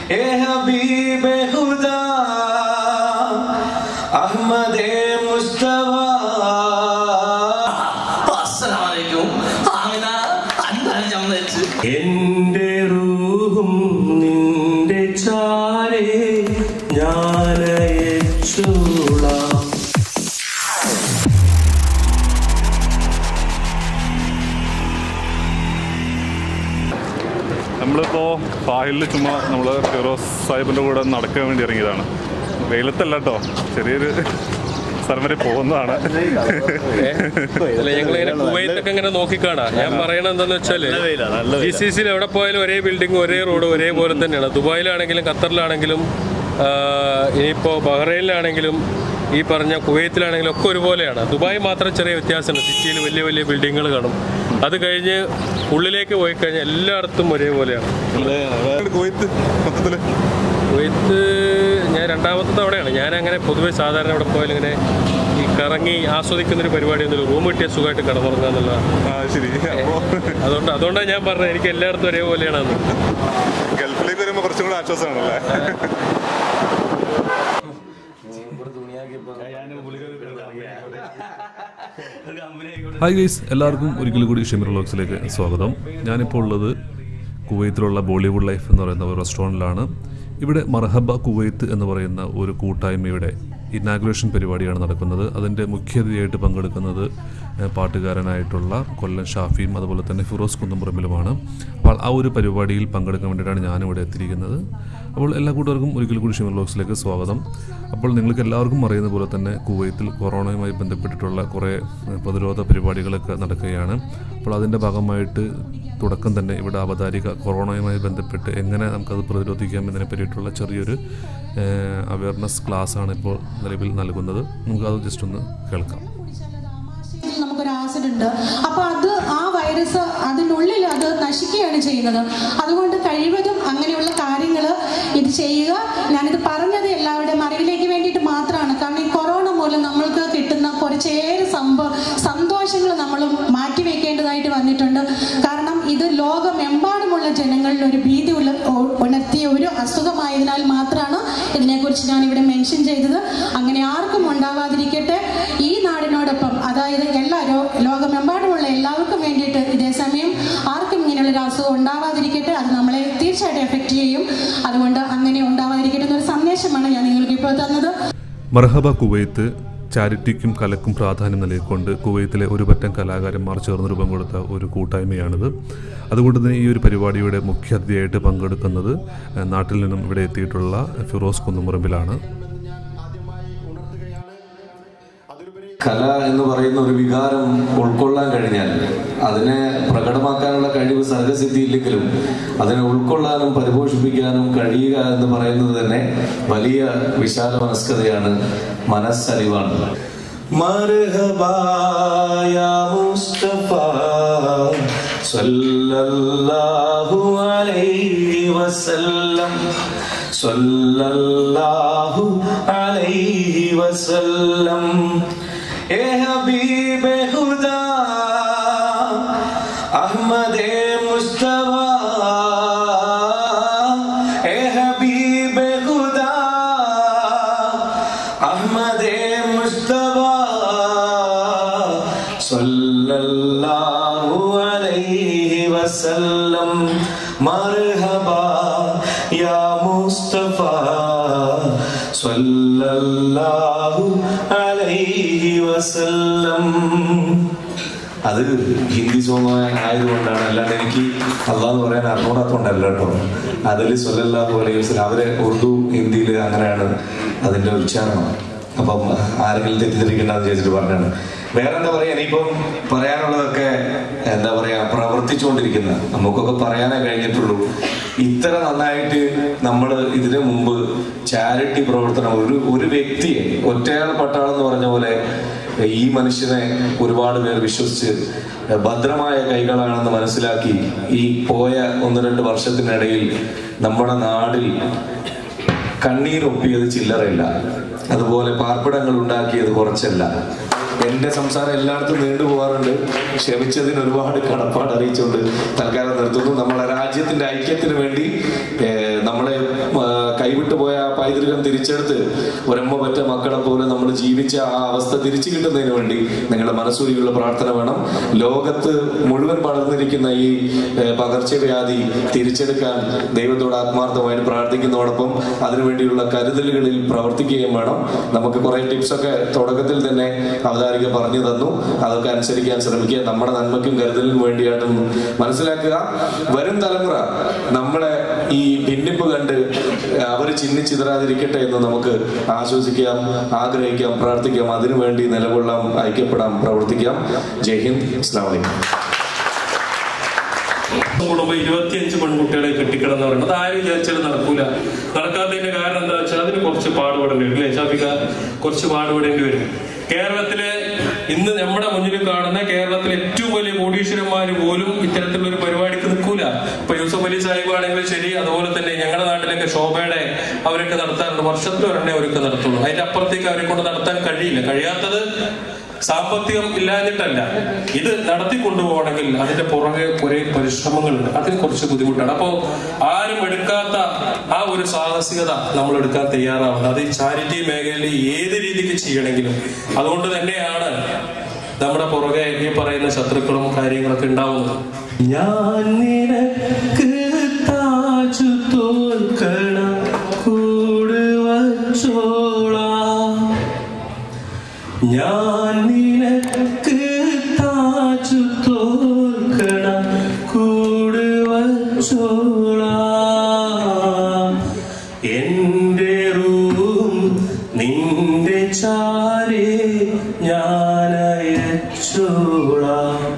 ए हबीब खुदा अहमद मुस्तफा അസ്സലാമലൈക്കും ആമിന എന്താണ് ചമ്മച്ച് എന്റെ റൂഹും നിന്റെ ചാരേ ഞാനയച്ചോളാം നമ്മളിപ്പോൾ ഫാഹിലിൽ ചുമ്മാ നമ്മൾ ഫിറോസ് സാഹിബിൻ്റെ കൂടെ നടക്കാൻ വേണ്ടി ഇറങ്ങിയതാണ് വെയിലത്തല്ല കേട്ടോ ചെറിയൊരു സ്ഥലം വരെ പോകുന്നതാണ് അല്ല ഞങ്ങളിങ്ങനെ കുവൈത്തൊക്കെ ഇങ്ങനെ നോക്കിക്കാണാ ഞാൻ പറയണത് എന്താന്ന് വെച്ചാല് ജി സി സിയിൽ എവിടെ പോയാലും ഒരേ ബിൽഡിംഗ് ഒരേ റോഡ് ഒരേപോലെ തന്നെയാണ് ദുബായിലാണെങ്കിലും ഖത്തറിലാണെങ്കിലും ആ, ഇനിയിപ്പോ ബഹ്റൈനിലാണെങ്കിലും ഈ പറഞ്ഞ കുവൈത്തിലാണെങ്കിലും ഒക്കെ ഒരുപോലെയാണ് ദുബായ് മാത്രം ചെറിയ വ്യത്യാസമുണ്ട് സിറ്റിയിൽ വലിയ വലിയ ബിൽഡിങ്ങുകൾ കാണും അത് കഴിഞ്ഞ് ഉള്ളിലേക്ക് പോയി കഴിഞ്ഞാൽ എല്ലായിടത്തും ഒരേപോലെയാണ് കുവൈത്ത് മൊത്തത്തിൽ കുവൈത്ത് ഞാൻ രണ്ടാമത്തെ തവണയാണ് ഞാൻ അങ്ങനെ പൊതുവെ സാധാരണ അവിടെ പോയാൽ ഇങ്ങനെ ഈ കറങ്ങി ആസ്വദിക്കുന്ന ഒരു പരിപാടിയൊന്നുമില്ല റൂം കിട്ടിയ സുഖമായിട്ട് കിടന്നുറങ്ങുക എന്നുള്ളതാണ് ആ ശരി അപ്പോൾ അതുകൊണ്ട് അതുകൊണ്ടാണ് ഞാൻ പറഞ്ഞത് എനിക്ക് എല്ലായിടത്തും ഒരേപോലെയാണെന്ന് ഗൾഫിലേക്ക് വരുമ്പോൾ കുറച്ചും കൂടെ ആശ്വാസമാണല്ലേ ഹായ് ഗൈസ് എല്ലാവർക്കും ഒരിക്കൽ കൂടി ഷെമിർ വ്ളോഗ്സിലേക്ക് സ്വാഗതം ഞാനിപ്പോൾ ഉള്ളത് കുവൈത്തിലുള്ള ബോളിവുഡ് ലൈഫ് എന്ന് പറയുന്ന ഒരു റെസ്റ്റോറൻറ്റിലാണ് ഇവിടെ മർഹബ കുവൈത്ത് എന്ന് പറയുന്ന ഒരു കൂട്ടായ്മയുടെ ഇനാഗുറേഷൻ പരിപാടിയാണ് നടക്കുന്നത് അതിൻ്റെ മുഖ്യാതിഥിയായിട്ട് പങ്കെടുക്കുന്നത് ഏഹ്, പാട്ടുകാരനായിട്ടുള്ള കൊല്ലം ഷാഫിയും അതുപോലെ തന്നെ ഫിറോസ് കുന്നംപുറമ്പിലുമാണ് അപ്പോൾ ആ ഒരു പരിപാടിയിൽ പങ്കെടുക്കാൻ വേണ്ടിയിട്ടാണ് ഞാനിവിടെ എത്തിയിരിക്കുന്നത് അപ്പോൾ എല്ലാ കൂട്ടുകാർക്കും ഒരിക്കൽ കൂടി ഷിമർ ബോക്സിലേക്ക് സ്വാഗതം അപ്പോൾ നിങ്ങൾക്ക് എല്ലാവർക്കും അറിയുന്ന പോലെ തന്നെ കുവൈത്തിൽ കൊറോണയുമായി ബന്ധപ്പെട്ടിട്ടുള്ള കുറേ ഏഹ്, പ്രതിരോധ പരിപാടികളൊക്കെ നടക്കുകയാണ് അപ്പോൾ അതിൻ്റെ ഭാഗമായിട്ട് തുടക്കം തന്നെ ഇവിടെ അവതാരിക കൊറോണയുമായി ബന്ധപ്പെട്ട് എങ്ങനെ നമുക്കത് പ്രതിരോധിക്കാം എന്നതിനെ പറ്റിയിട്ടുള്ള ചെറിയൊരു അവയർനെസ് ക്ലാസ്സാണ് ഇപ്പോൾ നിലവിൽ നൽകുന്നത് നമുക്കത് ജസ്റ്റ് ഒന്ന് കേൾക്കാം ഇതിൽ നമുക്കൊരു ആസിഡ് ഉണ്ട് അപ്പൊ അത് ആ വൈറസ് അതിനുള്ളിൽ അത് നശിക്കുകയാണ് ചെയ്യുന്നത് അതുകൊണ്ട് കഴിവതും അങ്ങനെയുള്ള കാര്യങ്ങൾ ഇത് ചെയ്യുക ഞാനിത് പറഞ്ഞത് എല്ലാവരുടെയും അറിവിലേക്ക് വേണ്ടിയിട്ട് മാത്രമാണ് കാരണം ഈ കൊറോണ മൂലം നമ്മൾക്ക് കിട്ടുന്ന കുറച്ചേറെ സംഭവ സന്തോഷങ്ങൾ നമ്മൾ മാറ്റിവെക്കേണ്ടതായിട്ട് വന്നിട്ടുണ്ട് കാരണം ഇത് ലോകമെമ്പാടുമുള്ള ജനങ്ങളിൽ ഒരു ഭീതി ഉള്ള ഉ- ഉണർത്തിയ ഒരു അസുഖമായതിനാൽ മാത്രമാണ് ഇതിനെക്കുറിച്ച് ഞാൻ ഇവിടെ മെൻഷൻ ചെയ്തത് അങ്ങനെ ആർക്കും ഉണ്ടാവാതിരിക്കട്ടെ ഈ നാടിനോടൊപ്പം അതായത് എല്ലാ ലോ- ലോകമെമ്പാടുമുള്ള എല്ലാവർക്കും വേണ്ടിയിട്ട് ഇതേ സമയം ആർക്കും ഇങ്ങനെയുള്ള ഒരു അസുഖം ഉണ്ടാവാതിരിക്കട്ടെ അത് നമ്മളെ തീർച്ചയായിട്ടും എഫക്റ്റ് ചെയ്യും അതുകൊണ്ട് അങ്ങനെ ഉണ്ടാവാതിരിക്കട്ടെ എന്നൊരു സന്ദേശമാണ് ഞാൻ നിങ്ങൾക്ക് ഇപ്പോൾ തന്നത് മർഹബ കുവൈത്ത് ചാരിറ്റിക്കും കലക്കും പ്രാധാന്യം നൽകിക്കൊണ്ട് കുവൈത്തിലെ ഒരു പറ്റം കലാകാരന്മാർ ചേർന്ന് രൂപം കൊടുത്ത ഒരു കൂട്ടായ്മയാണിത് അതുകൊണ്ട് തന്നെ ഈ ഒരു പരിപാടിയുടെ മുഖ്യാതിഥിയായിട്ട് പങ്കെടുക്കുന്നത് ഏഹ്, നാട്ടിൽ നിന്നും ഇവിടെ എത്തിയിട്ടുള്ള ഫിറോസ് കുന്നുമുറമ്പിലാണ് കല എന്ന് പറയുന്ന ഒരു വികാരം ഉൾക്കൊള്ളാൻ കഴിഞ്ഞാൽ അതിനെ പ്രകടമാക്കാനുള്ള കഴിവ് സർഗസിദ്ധിയില്ലെങ്കിലും അതിനെ ഉൾക്കൊള്ളാനും പരിപോഷിപ്പിക്കാനും കഴിയുക എന്ന് പറയുന്നത് തന്നെ വലിയ വിശാല മനസ്കതയാണ് മനസ്സലിവാണ് മർഹബാ യാ മുസ്തഫ സല്ലല്ലാഹു അലൈഹി വസല്ലം സല്ലല്ലാഹു അലൈഹി വസല്ലം ഏ ഹബീബ് ഖുദാ അഹ്മദ് മുസ്തഫ ഏ ഹബീബ് ഖുദാ അഹ്മദ് മുസ്തഫ സല്ലല്ലാഹു അലൈഹി വസല്ലം മർഹബാ യാ മുസ്തഫ സല്ലല്ലാഹു അലൈഹി വസല്ലം അത് ഹിന്ദി സോങ് ആയതുകൊണ്ടാണ് അല്ലാണ്ട് എനിക്ക് അള്ളാന്ന് പറയാൻ അറിഞ്ഞൂടാത്തോണ്ടല്ല കേട്ടോ അതിൽ സൊല്ലാഹു അലൈഹി വസല്ലം അവരെ ഉറുദു ഹിന്ദിയിൽ അങ്ങനെയാണ് അതിന്റെ ഉച്ചാരണം അപ്പം ആരെങ്കിലും തെറ്റിദ്ധരിക്കണ്ടെന്ന് ചോദിച്ചിട്ട് പറഞ്ഞാണ് വേറെ എന്താ പറയാ ഇനിയിപ്പം പറയാനുള്ളതൊക്കെ എന്താ പറയാ പ്രവർത്തിച്ചുകൊണ്ടിരിക്കുന്ന നമുക്കൊക്കെ പറയാനേ കഴിഞ്ഞിട്ടുള്ളൂ ഇത്ര നന്നായിട്ട് നമ്മൾ ഇതിനു മുമ്പ് ചാരിറ്റി പ്രവർത്തനം ഒരു ഒരു വ്യക്തിയെ ഒറ്റയാൾ പട്ടാളെന്ന് പറഞ്ഞ പോലെ ഈ മനുഷ്യനെ ഒരുപാട് പേർ വിശ്വസിച്ച് ഭദ്രമായ കൈകളാണെന്ന് മനസ്സിലാക്കി ഈ പോയ ഒന്ന് രണ്ട് വർഷത്തിനിടയിൽ നമ്മുടെ നാടിൽ കണ്ണീരൊപ്പിയത് ചില്ലറയില്ല അതുപോലെ പാർപ്പിടങ്ങൾ ഉണ്ടാക്കിയത് കുറച്ചല്ല എന്റെ സംസാരം എല്ലായിടത്തും നീണ്ടുപോകാറുണ്ട് ക്ഷമിച്ചതിന് ഒരുപാട് കടപ്പാട് അറിയിച്ചുകൊണ്ട് തൽക്കാലം നിർത്തുന്നു നമ്മളെ രാജ്യത്തിന്റെ ഐക്യത്തിന് വേണ്ടി ഏഹ്, നമ്മളെ ആ, കൈവിട്ടു പോയ ആ പൈതൃകം തിരിച്ചെടുത്ത് ഒരമ്മ പറ്റ മക്കളെ പോലെ നമ്മൾ ജീവിച്ച ആ അവസ്ഥ തിരിച്ചു കിട്ടുന്നതിന് വേണ്ടി നിങ്ങളുടെ മനസ്സൂരിയുള്ള പ്രാർത്ഥന വേണം ലോകത്ത് മുഴുവൻ പടർന്നിരിക്കുന്ന ഈ ഏഹ്, പകർച്ചവ്യാധി തിരിച്ചെടുക്കാൻ ദൈവത്തോട് ആത്മാർത്ഥമായിട്ട് പ്രാർത്ഥിക്കുന്നതോടൊപ്പം അതിനുവേണ്ടിയുള്ള കരുതലുകളിൽ പ്രവർത്തിക്കുകയും വേണം നമുക്ക് കുറെ ടിപ്സ് ഒക്കെ തുടക്കത്തിൽ തന്നെ അവതാരിക പറഞ്ഞു തന്നു അതൊക്കെ അനുസരിക്കാൻ ശ്രമിക്കുക നമ്മുടെ നന്മയ്ക്കും കരുതലിനും വേണ്ടിയായിട്ടും മനസ്സിലാക്കുക വരും തലമുറ നമ്മളെ ഈ ഭിന്നിപ്പ് കണ്ട് അവർ ചിന്നിച്ചിതറാതിരിക്കട്ടെ എന്ന് നമുക്ക് ആശ്വസിക്കാം ആഗ്രഹിക്കാം പ്രാർത്ഥിക്കാം അതിനുവേണ്ടി നിലകൊള്ളാം ഐക്യപ്പെടാം പ്രവർത്തിക്കാം ജയ് ഹിന്ദ് അസ്ലാം വലൈക്കും കൂടുമ്പോ ഇരുപത്തിയഞ്ച് പെൺകുട്ടികളെ കെട്ടിക്കണം എന്ന് പറയുന്നത് ആരും വിചാരിച്ചാലും നടക്കൂല നടക്കാത്തതിന്റെ കാരണം എന്താ വെച്ചാൽ അതിന് കുറച്ച് പാടുപെടേണ്ടി വരും അല്ലേ ഷാഫിക കുറച്ച് പാടുപെടേണ്ടി വരും കേരളത്തിലെ ഇന്ന് നമ്മുടെ മുന്നിൽ കാണുന്ന കേരളത്തിലെ ഏറ്റവും വലിയ കോടീശ്വരന്മാര് പോലും ഇത്തരത്തിലുള്ള ഒരു പരിപാടിക്ക് നിൽക്കൂല ഇപ്പൊ യൂസഫ് അലി സാഹിബ് ആണെങ്കിലും ശരി അതുപോലെ തന്നെ ഞങ്ങളുടെ നാട്ടിലൊക്കെ ശോഭയുടെ അവരൊക്കെ നടത്താറുണ്ട് വർഷത്തിൽ ഒരെണ്ണേ അവരൊക്കെ നടത്തുള്ളൂ അതിന്റെ അപ്പുറത്തേക്ക് അവരെ കൊണ്ട് നടത്താൻ കഴിയില്ല കഴിയാത്തത് സാമ്പത്തികം ഇല്ലാഞ്ഞിട്ടല്ല ഇത് നടത്തിക്കൊണ്ടുപോകണമെങ്കിൽ അതിന്റെ പുറകെ കുറെ പരിശ്രമങ്ങളുണ്ട് അതിന് കുറച്ച് ബുദ്ധിമുട്ടാണ് അപ്പോ ആരും എടുക്കാത്ത ആ ഒരു സാഹസികത നമ്മൾ എടുക്കാൻ തയ്യാറാവുന്നത് അത് ഈ ചാരിറ്റി മേഖലയിൽ ഏത് രീതിക്ക് ചെയ്യണമെങ്കിലും അതുകൊണ്ട് തന്നെയാണ് നമ്മുടെ പുറകെ ഈ പറയുന്ന ശത്രുക്കളും കാര്യങ്ങളൊക്കെ ഉണ്ടാവുന്നത് ഞാൻ നിനക്ക് താജു തോൽക്കണ കൂട് വച്ചോളാം ഞാൻ നിനക്ക് താജു തോൽക്കണ കൂട് വച്ചോളാം എന്റെ റൂം നിന്റെ ചാരേ ഞാൻ അയച്ചോളാം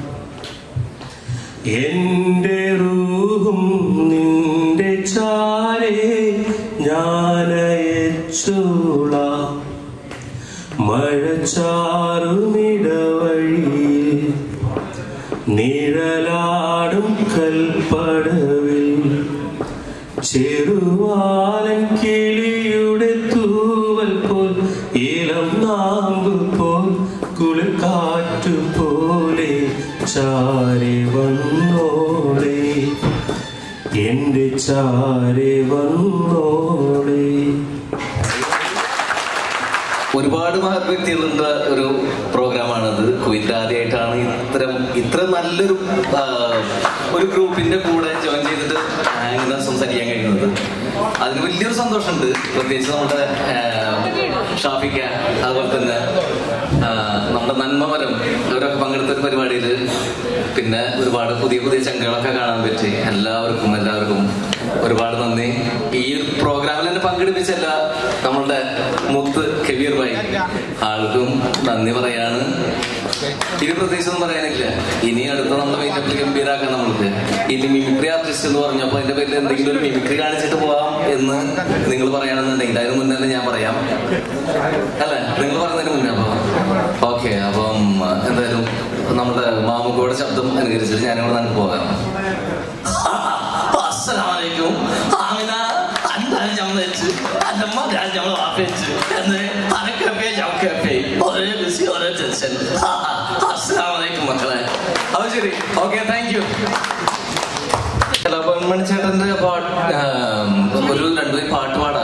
എന്റെ റൂഹും നിന്റെ ചാരേ ഞാനയച്ചോളാം മഴച്ചാറുമിടവഴിയിൽ നിഴലാടും കൽപ്പടവിൽ ചെറുവാലൻ കിളിയുടെ തൂവൽ പോൽ ഇളം നാമ്പ് പോൽ കുളിർക്കാറ്റു പോലെ ചാരി വന്നോളെ എന്റെ ചാരി വന്നോളെ ഒരുപാട് മഹത് വ്യക്തികളുള്ള ഒരു പ്രോഗ്രാമാണത് കുവൈറ്റ് ആദ്യമായിട്ടാണ് ഇത്തരം ഇത്ര നല്ലൊരു ആ, ഒരു ഗ്രൂപ്പിന്റെ കൂടെ ജോയിൻ ചെയ്തിട്ട് ആ, ഇങ്ങനെ സംസാരിക്കാൻ കഴിയുന്നത് അതിന് വലിയൊരു സന്തോഷമുണ്ട് പ്രത്യേകിച്ച് നമ്മുടെ ആ, ഷാഫിക്ക അതുപോലെ തന്നെ ആ, നമ്മുടെ നന്മമരം ഇവരൊക്കെ പങ്കെടുത്ത ഒരു പരിപാടിയിൽ പിന്നെ ഒരുപാട് പുതിയ പുതിയ ചങ്കുകളൊക്കെ കാണാൻ പറ്റി എല്ലാവർക്കും എല്ലാവർക്കും ഒരുപാട് നന്ദി ഈ ഒരു പ്രോഗ്രാമിൽ എന്നെ പങ്കെടുപ്പിച്ചല്ല നമ്മളുടെ മുത്ത് കബീർ ഭായി ആൾക്കും നന്ദി പറയാണ് ഇനി പ്രത്യേകിച്ചൊന്നും പറയാനില്ല ഇനി അടുത്ത നമ്മുടെ മൈൻഡപ്പിൽ ഗംഭീരാക്കാം നമ്മൾക്ക് ഇനി മിമിക്രി ആർട്ടിസ്റ്റ് എന്ന് പറഞ്ഞപ്പോൾ അതിന്റെ പേരിൽ എന്തെങ്കിലും ഒരു മിമിക്രി കാണിച്ചിട്ട് പോവാം എന്ന് നിങ്ങൾ പറയുകയാണെന്നുണ്ടെങ്കിൽ അതിന് മുന്നേ തന്നെ ഞാൻ പറയാം അല്ലേ നിങ്ങൾ പറഞ്ഞതിന് മുന്നേ അപ്പൊ ഓക്കെ അപ്പം എന്തായാലും നമ്മുടെ മാമുക്കോടെ ശബ്ദം അനുകരിച്ചിട്ട് ഞാനിവിടെ നിന്ന് പോകാം അസ്സലാമലൈക്കും ആമിന അന്നാണ് ഞാൻ വെച്ച് അന്റെ മകനാണ് നമ്മൾ വാപ്പിച്ച് എന്ന് അനക്കപ്പേ ഞമ്മക്കപ്പേ ഒരേ ബിസി ഒരേ ടെൻഷൻ അസ്സലാമലൈക്കും മക്കളെ അപ്പൊ ശരി ഓക്കെ താങ്ക് യു മണിച്ചേട്ടന്റെ പാട്ട് ഒരു രണ്ടുപേരും പാട്ട് പാടാം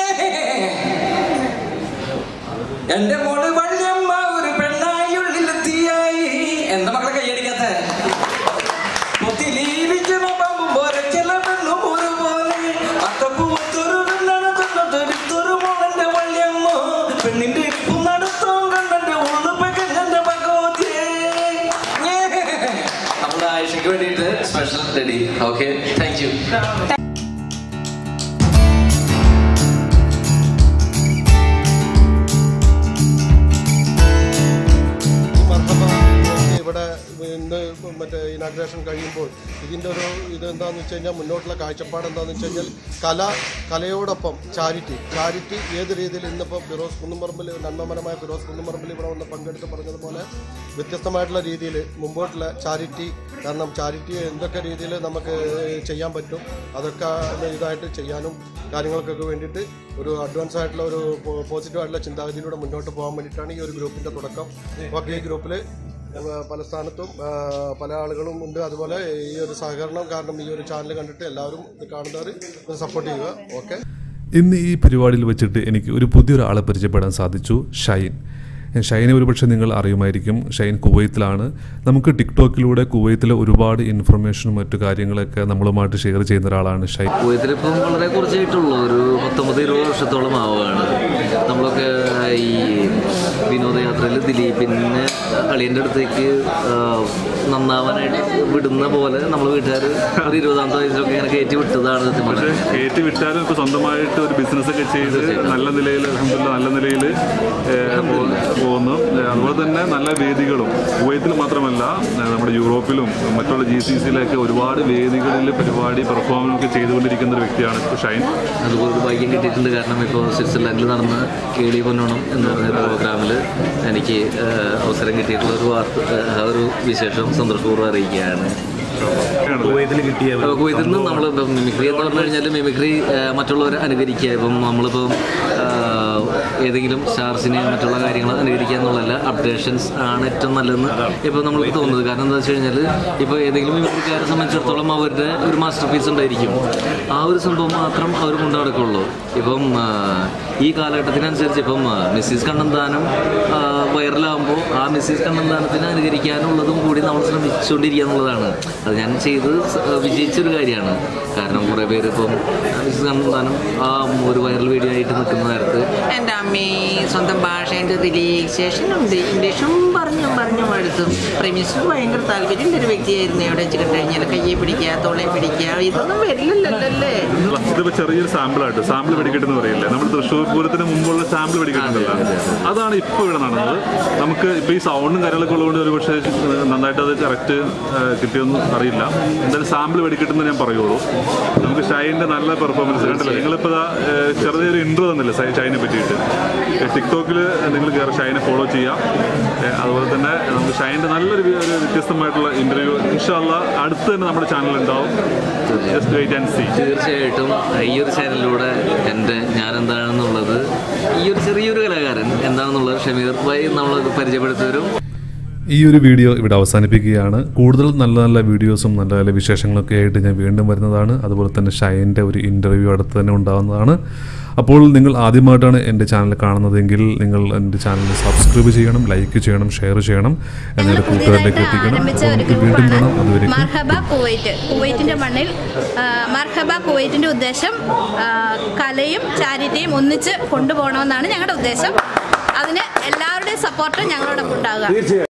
എന്റെ മോള് വള്ളിയമ്മ ഒരു പെണ്ണായി ഉള്ളിലെത്തിയായി എന്താ മക്കളെ കൈയടിക്കാത്ത മുത്തിലീലിക്കണ പാമ്പും പോലെ ചില പെണ്ണും ഒരുപോലെ അത്തപ്പൂത്തൊരു പെണ്ണാണ് തൊട്ടൊരു മോളന്റെ വള്ളിയമ്മ പെണ്ണിന്റെ ഇപ്പു നടത്തോ കണ്ടെ ഉള്ളു പെക്കഞ്ഞന്റെ ഭഗവതിയെ നമ്മുടെ ആയിഷയ്ക്ക് വേണ്ടിയിട്ട് special ready okay thank you ഈ മർഹബ ഇവിടെ ഇന്ന് മറ്റേ ഇനാഗ്രേഷൻ കഴിയുമ്പോൾ ഇതിൻ്റെ ഒരു ഇത് എന്താണെന്ന് വെച്ച് കഴിഞ്ഞാൽ മുന്നോട്ടുള്ള കാഴ്ചപ്പാട് എന്താണെന്ന് വെച്ച് കഴിഞ്ഞാൽ കല കലയോടൊപ്പം ചാരിറ്റി ചാരിറ്റി ഏത് രീതിയിൽ ഇന്നിപ്പോൾ ഫിറോസ് കുന്നുംപറമ്പിൽ നന്മമരമായ ഫിറോസ് കുന്നുംപറമ്പിൽ ഇവിടെ വന്ന് പങ്കെടുത്ത് പറഞ്ഞതുപോലെ വ്യത്യസ്തമായിട്ടുള്ള രീതിയിൽ മുമ്പോട്ടുള്ള ചാരിറ്റി കാരണം ചാരിറ്റി എന്തൊക്കെ രീതിയിൽ നമുക്ക് ചെയ്യാൻ പറ്റും അതൊക്കെ ഇതായിട്ട് ചെയ്യാനും കാര്യങ്ങൾക്കൊക്കെ വേണ്ടിയിട്ട് ഒരു അഡ്വാൻസ് ആയിട്ടുള്ള ഒരു പോസിറ്റീവ് ആയിട്ടുള്ള ചിന്താഗതിയിലൂടെ മുന്നോട്ട് പോകാൻ വേണ്ടിയിട്ടാണ് ഈ ഒരു ഗ്രൂപ്പിന്റെ തുടക്കം ഓക്കെ ഈ ഗ്രൂപ്പിൽ പല സ്ഥാനത്തും ആ, പല ആളുകളും ഉണ്ട് അതുപോലെ ഈ ഒരു സഹകരണം കാരണം ഈ ഒരു ചാനൽ കണ്ടിട്ട് എല്ലാവരും ഇത് കാണുന്നവർ സപ്പോർട്ട് ചെയ്യുക ഓക്കെ ഇന്ന് ഈ പരിപാടിയിൽ വെച്ചിട്ട് എനിക്ക് ഒരു പുതിയൊരാളെ പരിചയപ്പെടാൻ സാധിച്ചു ഷൈൻ ഷൈനെ ഒരുപക്ഷെ നിങ്ങൾ അറിയുമായിരിക്കും ഷൈൻ കുവൈത്തിലാണ് നമുക്ക് ടിക്ടോക്കിലൂടെ കുവൈത്തിലെ ഒരുപാട് ഇൻഫർമേഷനും മറ്റു കാര്യങ്ങളൊക്കെ നമ്മളുമായിട്ട് ഷെയർ ചെയ്യുന്ന ഒരാളാണ് ഷൈൻ കുവൈത്തിലിപ്പം വളരെ കുറച്ചായിട്ടുള്ളൂ ഒരു പത്തൊമ്പത് ഇരുപത് വർഷത്തോളം ആവുകയാണ് നമ്മളൊക്കെ ഈ വിനോദയാത്രയിൽ ദിലീപിനെ അളിയൻ്റെ അടുത്തേക്ക് ആ, നന്നാവാനായിട്ട് വിടുന്ന പോലെ നമ്മൾ വീട്ടുകാർ ഒരു ഇരുപതാമത്തെ വയസ്സിലൊക്കെ ഇങ്ങനെ കയറ്റി വിട്ടതാണ് സത്യം പക്ഷേ പറഞ്ഞാൽ. കയറ്റി വിട്ടാലും ഇപ്പോൾ സ്വന്തമായിട്ട് ഒരു ബിസിനസ് ഒക്കെ ചെയ്ത് നല്ല നിലയിൽ നല്ല നിലയിൽ പോകുന്നു ഏഹ് അതുപോലെ തന്നെ നല്ല വേദികളും കുവൈത്തിൽ മാത്രമല്ല ഏഹ് നമ്മുടെ യൂറോപ്പിലും മറ്റുള്ള ജി സി സിയിലൊക്കെ ഒരുപാട് വേദികളിൽ പരിപാടി പെർഫോമൻസ് ഒക്കെ ചെയ്തുകൊണ്ടിരിക്കുന്ന ഒരു വ്യക്തിയാണ് ഇപ്പോൾ ഷൈൻ അതുപോലെ ഒരു ഭാഗ്യം കിട്ടിയിട്ടുണ്ട് കാരണം ഇപ്പോൾ സ്വിറ്റ്സർലാൻഡിൽ നടന്ന കേളി പൊന്നോണം എന്ന് പറഞ്ഞ പ്രോഗ്രാമിൽ എനിക്ക് ആ, അവസരം കിട്ടിയിട്ടുള്ള ഒരു വാർത്ത ആ ഒരു വിശേഷം സന്തോഷപൂർവ്വം അറിയിക്കുകയാണ് അപ്പോൾ കുവൈത്തിൽ നിന്ന് നമ്മൾ മിമിക്രി എന്ന് പറഞ്ഞു കഴിഞ്ഞാൽ മിമിക്രി ആ, മറ്റുള്ളവരെ അനുകരിക്കുക ഇപ്പം നമ്മളിപ്പം ആ, ഏതെങ്കിലും സ്റ്റാർസിനെ മറ്റുള്ള കാര്യങ്ങൾ അനുകരിക്കുക എന്നുള്ളതല്ല അപ്ഡേഷൻസ് ആണ് ഏറ്റവും നല്ലതെന്ന് ഇപ്പോൾ നമ്മൾക്ക് തോന്നുന്നത് കാരണം എന്താ വെച്ച് കഴിഞ്ഞാൽ ഇപ്പോൾ ഏതെങ്കിലും മിമിക്രിക്കാരെ സംബന്ധിച്ചിടത്തോളം അവരുടെ ഒരു മാസ്റ്റർ പീസ് ഉണ്ടായിരിക്കും ആ ഒരു സംഭവം മാത്രം അവർ കൊണ്ടു നടക്കുള്ളൂ ഇപ്പം ആ, ഈ കാലഘട്ടത്തിനനുസരിച്ച് ഇപ്പം ആ, മിസ്സിസ് കണ്ണന്താനം ആ, വൈറലാകുമ്പോൾ ആ മിസ്സിസ് കണ്ണന്താനത്തിനെ അനുകരിക്കാനുള്ളതും കൂടി നമ്മൾ ശ്രമിച്ചുകൊണ്ടിരിക്കുക എന്നുള്ളതാണ് അത് ഞാൻ ചെയ്ത് സ- വിജയിച്ചൊരു കാര്യമാണ് കാരണം കുറേ പേര് ഇപ്പം ആ, മിസ്സിസ് കണ്ണന്താനം ആ ഒരു വൈറൽ വീഡിയോ ആയിട്ട് നിൽക്കുന്ന നേരത്ത് എൻ്റെ അമ്മേ സ്വന്തം ഭാഷേൻ്റെ റിലീസേഷനുണ്ട് ഇംഗ്ലീഷും പറഞ്ഞു പറഞ്ഞു മടുത്തും പ്രമിസിന് ഭയങ്കര താല്പര്യമുള്ള ഒരു വ്യക്തിയായിരുന്നു എവിടെ വെച്ച് കണ്ടു കഴിഞ്ഞാൽ കയ്യെ പിടിക്കുക തോളെ പിടിക്കുക ഇതൊന്നും വരില്ലല്ലേ ഇതിപ്പോ ചെറിയൊരു സാമ്പിളായിട്ട് സാമ്പിൾ വെടിക്കെട്ടെന്ന് പറയില്ലേ നമ്മൾ തൃശ്ശൂർ പൂരത്തിന് മുമ്പുള്ള സാമ്പിൾ വെടിക്കെട്ടുണ്ടല്ലോ അതാണ് ഇപ്പോൾ ഇവിടെ നടന്നത് നമുക്ക് ഇപ്പോൾ ഈ സൗണ്ടും കാര്യങ്ങളൊക്കെ ഉള്ളതുകൊണ്ട് ഒരു പക്ഷേ നന്നായിട്ട് അത് കറക്റ്റ് കിട്ടിയൊന്നും അറിയില്ല എന്തായാലും സാമ്പിൾ വെടിക്കെട്ടെന്ന് ഞാൻ പറയുള്ളൂ നമുക്ക് ഷൈൻ്റെ നല്ല പെർഫോമൻസ് കണ്ടില്ല നിങ്ങളിപ്പോൾ ഇതാ, ഏഹ്, ചെറിയൊരു ഇൻട്രോ തന്നില്ലേ സൈ- ഷൈനെ പറ്റിയിട്ട് ടിക്ടോക്കിൽ നിങ്ങൾ കയറി ഷൈനെ ഫോളോ ചെയ്യാം ഏഹ്, അതുപോലെ തന്നെ നമുക്ക് ഷൈൻ്റെ നല്ലൊരു വി- ഒരു വ്യത്യസ്തമായിട്ടുള്ള ഇൻ്റർവ്യൂ ഇൻഷാല്ല അടുത്ത് തന്നെ നമ്മുടെ ചാനൽ ഉണ്ടാവും ജസ്റ്റ് വെയിറ്റ് ആൻഡ് സീ തീർച്ചയായിട്ടും ഈ ഒരു ചാനലിലൂടെ എൻ്റെ ഞാൻ എന്താണെന്നുള്ളത് ഈ ഒരു ചെറിയൊരു കലാകാരൻ എന്താണെന്നുള്ളത് ഷമീർ ഭായി നമ്മൾ പരിചയപ്പെടുത്തിയവരും ഈ ഒരു വീഡിയോ ഇവിടെ അവസാനിപ്പിക്കുകയാണ് കൂടുതൽ നല്ല നല്ല വീഡിയോസും നല്ല നല്ല വിശേഷങ്ങളൊക്കെ ആയിട്ട് ഞാൻ വീണ്ടും വരുന്നതാണ് അതുപോലെ തന്നെ ഷൈൻ്റെ ഒരു ഇൻ്റർവ്യൂ അടുത്ത് തന്നെ ഉണ്ടാകുന്നതാണ് അപ്പോൾ നിങ്ങൾ ആദ്യമായിട്ടാണ് എൻ്റെ ചാനൽ കാണുന്നതെങ്കിൽ നിങ്ങൾ എൻ്റെ ചാനൽ സബ്സ്ക്രൈബ് ചെയ്യണം ലൈക്ക് ചെയ്യണം ഷെയർ ചെയ്യണം എന്നിട്ട് കൂട്ടുകാരിലേക്ക് എത്തിക്കണം ആരംഭിച്ച അപ്പോൾ ഒരു നമുക്ക് വീണ്ടും ഗ്രൂപ്പാണ് കാണാം അതുവരെ മർഹബ കുവൈറ്റ് കുവൈറ്റിന്റെ മണ്ണിൽ ആ, മർഹബ കുവൈറ്റിന്റെ ഉദ്ദേശം ആ, കലയും ചാരിറ്റിയും ഒന്നിച്ച് കൊണ്ടുപോകണമെന്നാണ് ഞങ്ങളുടെ ഉദ്ദേശം അതിന് എല്ലാവരുടെയും സപ്പോർട്ട് ഞങ്ങളോടൊപ്പം ഉണ്ടാകുക